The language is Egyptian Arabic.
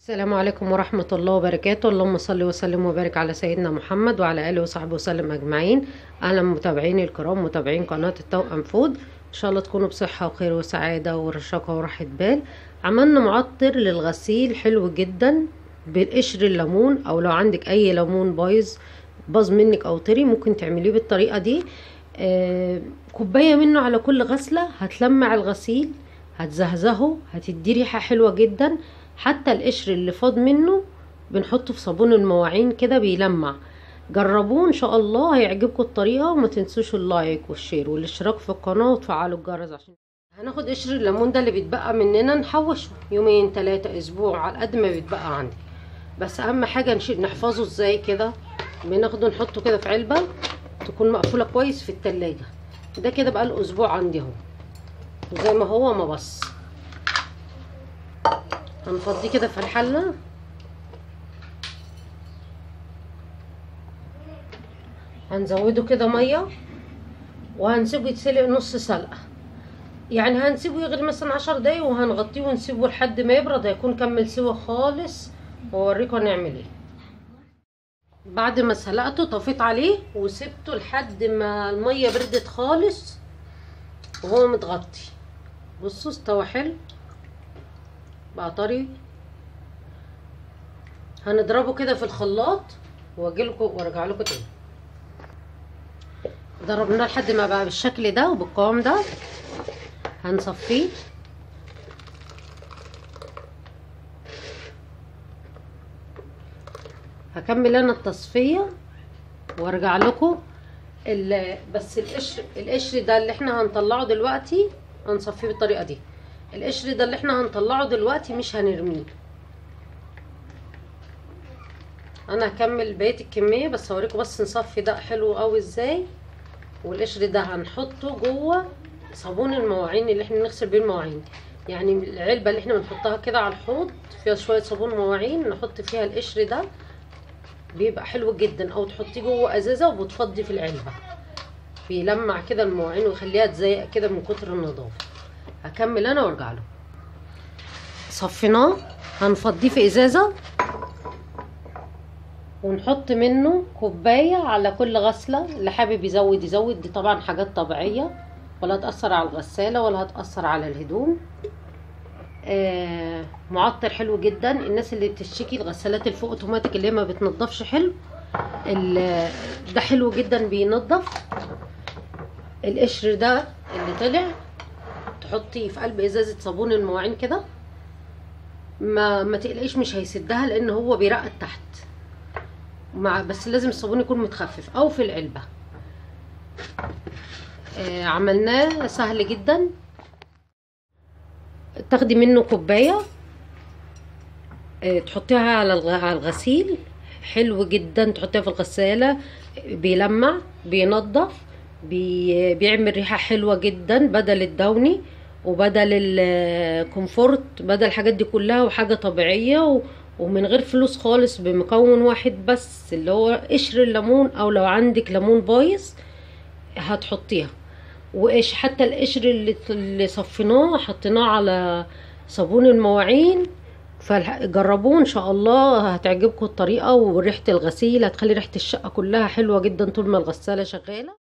السلام عليكم ورحمة الله وبركاته اللهم صل وسلم وبارك على سيدنا محمد وعلى آله وصحبه وسلم أجمعين أهلا متابعيني الكرام متابعين قناة التوأم فود إن شاء الله تكونوا بصحة وخير وسعادة ورشاقة وراحة بال عملنا معطر للغسيل حلو جدا بقشر الليمون أو لو عندك أي ليمون بايظ باظ منك أو طري ممكن تعمليه بالطريقة دي آه كوباية منه على كل غسلة هتلمع الغسيل هتزهزهه هتدي ريحة حلوة جدا حتى القشر اللي فاض منه بنحطه في صابون المواعين كده بيلمع جربوه ان شاء الله هيعجبكم الطريقه وما تنسوش اللايك والشير والاشتراك في القناه وتفعلوا الجرس عشان هناخد قشر الليمون ده اللي بيتبقى مننا نحوشه يومين ثلاثة اسبوع على قد ما بيتبقى عندي بس اهم حاجه نشيل نحفظه ازاي كده بناخده نحطه كده في علبه تكون مقفوله كويس في التلاجة ده كده بقى الاسبوع عندي اهو زي ما هو ما بص هنفضيه كده في الحله هنزوده كده ميه وهنسيبه يتسلق نص سلقه يعني هنسيبه يغلي مثلا عشر دقايق وهنغطيه ونسيبه لحد ما يبرد هيكون كمل سوا خالص واوريكم هنعمل ايه بعد ما سلقته طفيت عليه وسبته لحد ما الميه بردت خالص وهو متغطي بصوا استوى حلو بقى طري هنضربه كده في الخلاط واجيلكوا وارجع لكم تاني ضربناه لحد ما بقى بالشكل ده وبالقوام ده هنصفيه هكمل انا التصفيه وارجع لكم بس القشر القشر ده اللي احنا هنطلعه دلوقتي هنصفيه بالطريقه دي القشر ده اللي احنا هنطلعه دلوقتي مش هنرميه انا هكمل بقيه الكميه بس هوريكم بس نصفي ده حلو قوي ازاي والقشر ده هنحطه جوه صابون المواعين اللي احنا بنغسل بيه المواعين يعني العلبه اللي احنا بنحطها كده على الحوض فيها شويه صابون مواعين نحط فيها القشر ده بيبقى حلو جدا او تحطيه جوه ازازه وبتفضي في العلبه بيلمع كده المواعين ويخليها تزيق كده من كتر النظافه هكمل انا وارجع له صفيناه هنفضيه في ازازه ونحط منه كوبايه على كل غسله اللي حابب يزود يزود دي طبعا حاجات طبيعيه ولا هتاثر على الغساله ولا هتاثر على الهدوم آه معطر حلو جدا الناس اللي بتشتكي الغسالات الفوق اوتوماتيك اللي هي ما بتنضفش حلو ده حلو جدا بينضف القشر ده اللي طلع تحطي في قلب ازازه صابون المواعين كده ما ما تقلقيش مش هيسدها لان هو بيرقد تحت مع بس لازم الصابون يكون متخفف او في العلبه آه عملناه سهل جدا تاخدي منه كوبايه آه تحطيها على الغسيل حلو جدا تحطيها في الغساله بيلمع بينضف بي بيعمل ريحه حلوه جدا بدل الدوني وبدل الكومفورت بدل الحاجات دي كلها وحاجه طبيعيه ومن غير فلوس خالص بمكون واحد بس اللي هو قشر الليمون او لو عندك ليمون بايظ هتحطيها وإيش حتى القشر اللي, اللي صفيناه حطيناه على صابون المواعين فجربوه ان شاء الله هتعجبكم الطريقه وريحه الغسيل هتخلي ريحه الشقه كلها حلوه جدا طول ما الغساله شغاله